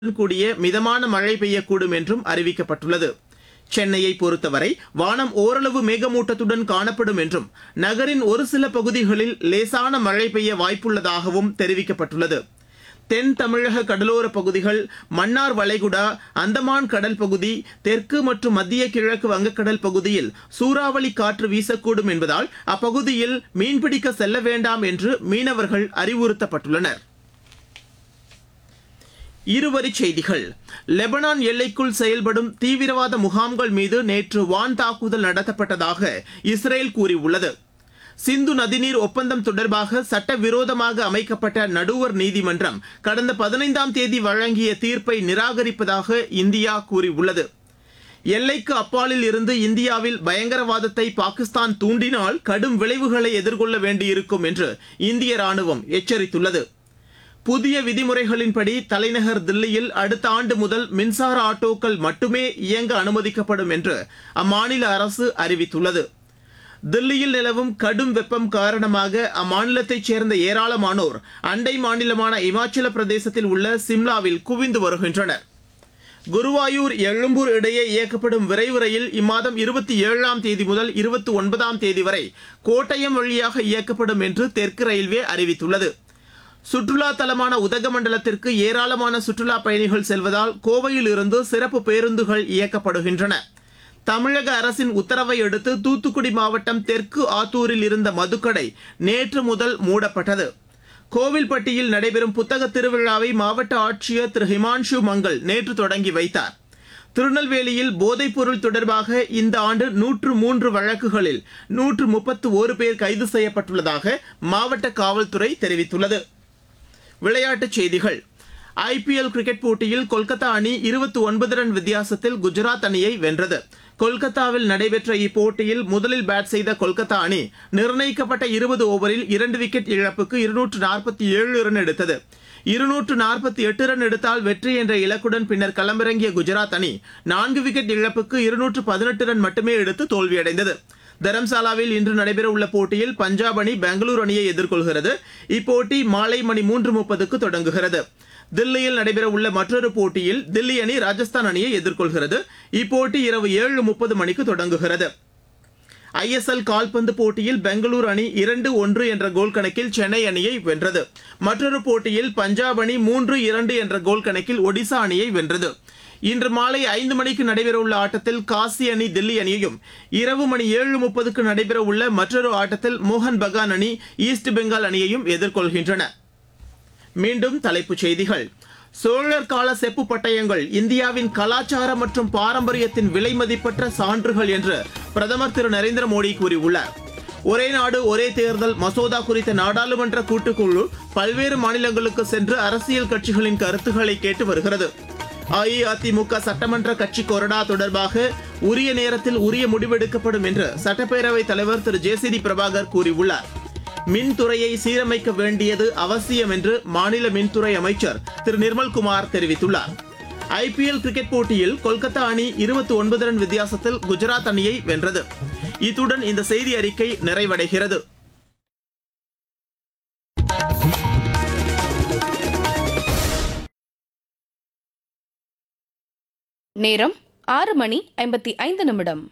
கூடிய மிதமான மழை பெய்யக்கூடும் என்றும் அறிவிக்கப்பட்டுள்ளது சென்னையை பொறுத்தவரை வானம் ஓரளவு மேகமூட்டத்துடன் காணப்படும் என்றும் நகரின் ஒரு சில பகுதிகளில் லேசான மழை பெய்ய வாய்ப்புள்ளதாகவும் தெரிவிக்கப்பட்டுள்ளது தென் தமிழக கடலோர பகுதிகள் மன்னார் வளைகுடா அந்தமான் கடல் பகுதி தெற்கு மற்றும் மத்திய கிழக்கு வங்கக்கடல் பகுதியில் சூறாவளி காற்று வீசக்கூடும் என்பதால் அப்பகுதியில் மீன்பிடிக்க செல்ல வேண்டாம் என்று மீனவர்கள் அறிவுறுத்தப்பட்டுள்ளனர் இருவரிச் செய்திகள் லெபனான் எல்லைக்குள் செயல்படும் தீவிரவாத முகாம்கள் மீது நேற்று வான் தாக்குதல் நடத்தப்பட்டதாக இஸ்ரேல் கூறியுள்ளது சிந்து நதிநீர் ஒப்பந்தம் தொடர்பாக சட்டவிரோதமாக அமைக்கப்பட்ட நடுவர் நீதிமன்றம் கடந்த பதினைந்தாம் தேதி வழங்கிய தீர்ப்பை நிராகரிப்பதாக இந்தியா கூறியுள்ளது எல்லைக்கு அப்பாலில் இருந்து இந்தியாவில் பயங்கரவாதத்தை பாகிஸ்தான் தூண்டினால் கடும் விளைவுகளை எதிர்கொள்ள வேண்டியிருக்கும் என்று இந்திய ராணுவம் எச்சரித்துள்ளது புதிய விதிமுறைகளின்படி தலைநகர் தில்லியில் அடுத்த ஆண்டு முதல் மின்சார ஆட்டோக்கள் மட்டுமே இயங்க அனுமதிக்கப்படும் என்று அம்மாநில அரசு அறிவித்துள்ளது தில்லியில் நிலவும் கடும் வெப்பம் காரணமாக அம்மாநிலத்தைச் சேர்ந்த ஏராளமானோர் அண்டை மாநிலமான இமாச்சல பிரதேசத்தில் உள்ள சிம்லாவில் குவிந்து வருகின்றனர் குருவாயூர் எழும்பூர் இடையே இயக்கப்படும் விரைவு ரயில் இம்மாதம் இருபத்தி ஏழாம் தேதி முதல் இருபத்தி ஒன்பதாம் தேதி வரை கோட்டயம் வழியாக இயக்கப்படும் என்று தெற்கு ரயில்வே அறிவித்துள்ளது சுற்றுலா தலமான உதகமண்டலத்திற்கு ஏராளமான சுற்றுலா பயணிகள் செல்வதால் கோவையில் இருந்து சிறப்பு பேருந்துகள் இயக்கப்படுகின்றன தமிழக அரசின் உத்தரவை அடுத்து தூத்துக்குடி மாவட்டம் தெற்கு ஆத்தூரில் இருந்த மதுக்கடை நேற்று முதல் மூடப்பட்டது கோவில்பட்டியில் நடைபெறும் புத்தக திருவிழாவை மாவட்ட ஆட்சியர் திரு ஹிமான்ஷு மங்கள் நேற்று தொடங்கி வைத்தார் திருநெல்வேலியில் போதைப்பொருள் தொடர்பாக இந்த ஆண்டு நூற்று மூன்று வழக்குகளில் நூற்று முப்பத்து ஒரு பேர் கைது செய்யப்பட்டுள்ளதாக மாவட்ட காவல்துறை தெரிவித்துள்ளது விளையாட்டுச் செய்திகள் ஐபிஎல் கிரிக்கெட் போட்டியில் கொல்கத்தா அணி இருபத்தி ஒன்பது ரன் வித்தியாசத்தில் குஜராத் அணியை வென்றது கொல்கத்தாவில் நடைபெற்ற இப்போட்டியில் முதலில் பேட் செய்த கொல்கத்தா அணி நிர்ணயிக்கப்பட்ட இருபது ஓவரில் இரண்டு விக்கெட் இழப்புக்கு இருநூற்று நாற்பத்தி ஏழு ரன் எடுத்தது இருநூற்று நாற்பத்தி எட்டு ரன் எடுத்தால் வெற்றி என்ற இலக்குடன் பின்னர் களமிறங்கிய குஜராத் அணி நான்கு விக்கெட் இழப்புக்கு இருநூற்று பதினெட்டு ரன் மட்டுமே எடுத்து தோல்வியடைந்தது தரம்சாலாவில் இன்று நடைபெறவுள்ள போட்டியில் பஞ்சாப் அணி பெங்களூரு அணியை எதிர்கொள்கிறது இப்போட்டி மாலை மணி மூன்று முப்பதுக்கு தொடங்குகிறது தில்லியில் நடைபெறவுள்ள மற்றொரு போட்டியில் தில்லி அணி ராஜஸ்தான் அணியை எதிர்கொள்கிறது இப்போட்டி இரவு ஏழு முப்பது மணிக்கு தொடங்குகிறது ஐஎஸ்எல் கால்பந்து போட்டியில் பெங்களூரு அணி இரண்டு ஒன்று என்ற கோல் கணக்கில் சென்னை அணியை வென்றது மற்றொரு போட்டியில் பஞ்சாப் அணி மூன்று இரண்டு என்ற கோல் கணக்கில் ஒடிசா அணியை வென்றது இன்று மாலை ஐந்து மணிக்கு நடைபெறவுள்ள ஆட்டத்தில் காசி அணி தில்லி அணியையும் இரவு மணி ஏழு முப்பதுக்கு நடைபெறவுள்ள மற்றொரு ஆட்டத்தில் மோகன் பகான் அணி ஈஸ்ட் பெங்கால் அணியையும் எதிர்கொள்கின்றன மீண்டும் தலைப்புச் செய்திகள் சோழர் கால செப்பு பட்டயங்கள் இந்தியாவின் கலாச்சார மற்றும் பாரம்பரியத்தின் விலை மதிப்பற்ற சான்றுகள் என்று பிரதமர் திரு நரேந்திர மோடி கூறியுள்ளார் ஒரே நாடு ஒரே தேர்தல் மசோதா குறித்த நாடாளுமன்ற கூட்டுக்குழு பல்வேறு மாநிலங்களுக்கு சென்று அரசியல் கட்சிகளின் கருத்துக்களை கேட்டு வருகிறது அஇஅதிமுக சட்டமன்ற கட்சி கொறடா தொடர்பாக உரிய நேரத்தில் உரிய முடிவெடுக்கப்படும் என்று சட்டப்பேரவைத் தலைவர் திரு ஜேசிடி பிரபாகர் கூறியுள்ளார் மின்துறையை சீரமைக்க வேண்டியது அவசியம் என்று மாநில மின்துறை அமைச்சர் திரு நிர்மல்குமார் தெரிவித்துள்ளார் ஐபிஎல் கிரிக்கெட் போட்டியில் கொல்கத்தா அணி இருபத்தி ஒன்பது ரன் வித்தியாசத்தில் குஜராத் அணியை வென்றது இத்துடன் இந்த செய்தி அறிக்கை நிறைவடைகிறது நேரம் ஆறு மணி ஐம்பத்தி ஐந்து நிமிடம்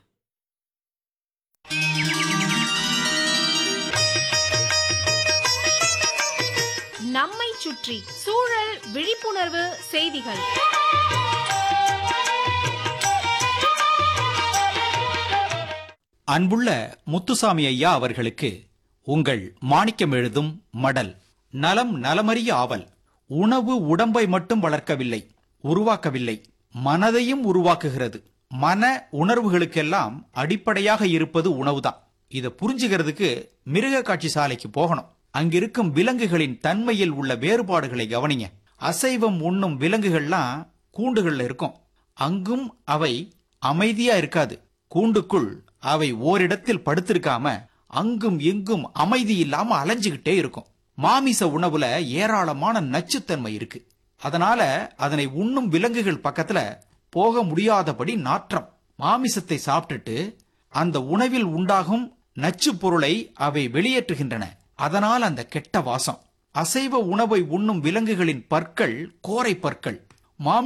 நம்மை சுற்றி சூழல் விழிப்புணர்வு செய்திகள் அன்புள்ள முத்துசாமி ஐயா அவர்களுக்கு உங்கள் மாணிக்கம் எழுதும் மடல் நலம் நலமறிய ஆவல் உணவு உடம்பை மட்டும் வளர்க்கவில்லை உருவாக்கவில்லை மனதையும் உருவாக்குகிறது மன உணர்வுகளுக்கெல்லாம் அடிப்படையாக இருப்பது உணவுதான் இதை புரிஞ்சுக்கிறதுக்கு மிருக காட்சி சாலைக்கு போகணும் அங்கிருக்கும் விலங்குகளின் தன்மையில் உள்ள வேறுபாடுகளை கவனிங்க அசைவம் உண்ணும் விலங்குகள்லாம் கூண்டுகள்ல இருக்கும் அங்கும் அவை அமைதியா இருக்காது கூண்டுக்குள் அவை ஓரிடத்தில் படுத்திருக்காம அங்கும் எங்கும் அமைதி இல்லாம அலைஞ்சுகிட்டே இருக்கும் மாமிச உணவுல ஏராளமான நச்சுத்தன்மை இருக்கு அதனால அதனை உண்ணும் விலங்குகள் பக்கத்துல போக முடியாதபடி நாற்றம் மாமிசத்தை சாப்பிட்டுட்டு அந்த உணவில் உண்டாகும் நச்சு பொருளை அவை வெளியேற்றுகின்றன அதனால் அந்த கெட்ட வாசம் அசைவ உணவை உண்ணும் விலங்குகளின் பற்கள் கோரை பற்கள் மாமி